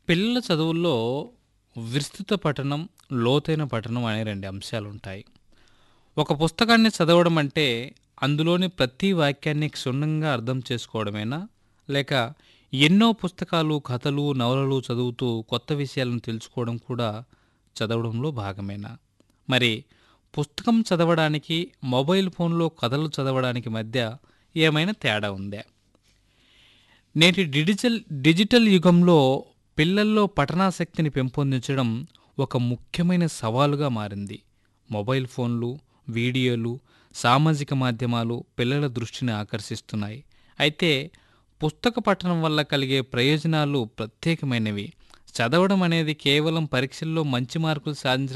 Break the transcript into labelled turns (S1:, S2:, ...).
S1: పిల్లల చదువుల్లో విస్తృత పఠనం, లోతైన పఠనం అనే 2 అంశాలుంటాయి. ఒక పుస్తకాన్ని చదవడం అంటే అందులోని ప్రతి వాక్యాన్ని క్షుణ్ణంగా అర్థం చేసుకోవడమేనా? లేక ఎన్నో పుస్తకాలు, కథలు, నవలలు చదువుతూ కొత్త విషయాలను తెలుసుకోవడం కూడా చదవడంలో భాగమేనా? మరి పుస్తకం చదవడానికి, మొబైల్ ఫోన్‌లో కథలు చదవడానికి మధ్య ఏమైనా తేడా ఉందా? నేటి డిడిజల్ డిజిటల్ యుగంలో పిల్లల్లో పఠనాసక్తిని పెంపొందించడం ఒక ముఖ్యమైన సవాలుగా మారింది. మొబైల్ ఫోన్లు, వీడియోలు, సామాజిక మాధ్యమాలు పిల్లల దృష్టిని ఆకర్షిస్తున్నాయి. అయితే పుస్తక పఠనం వల్ల కలిగే ప్రయోజనాలు ప్రత్యేకమైనవి. చదవడం అనేది కేవలం పరీక్షల్లో మంచి మార్కులు సాధించడానికి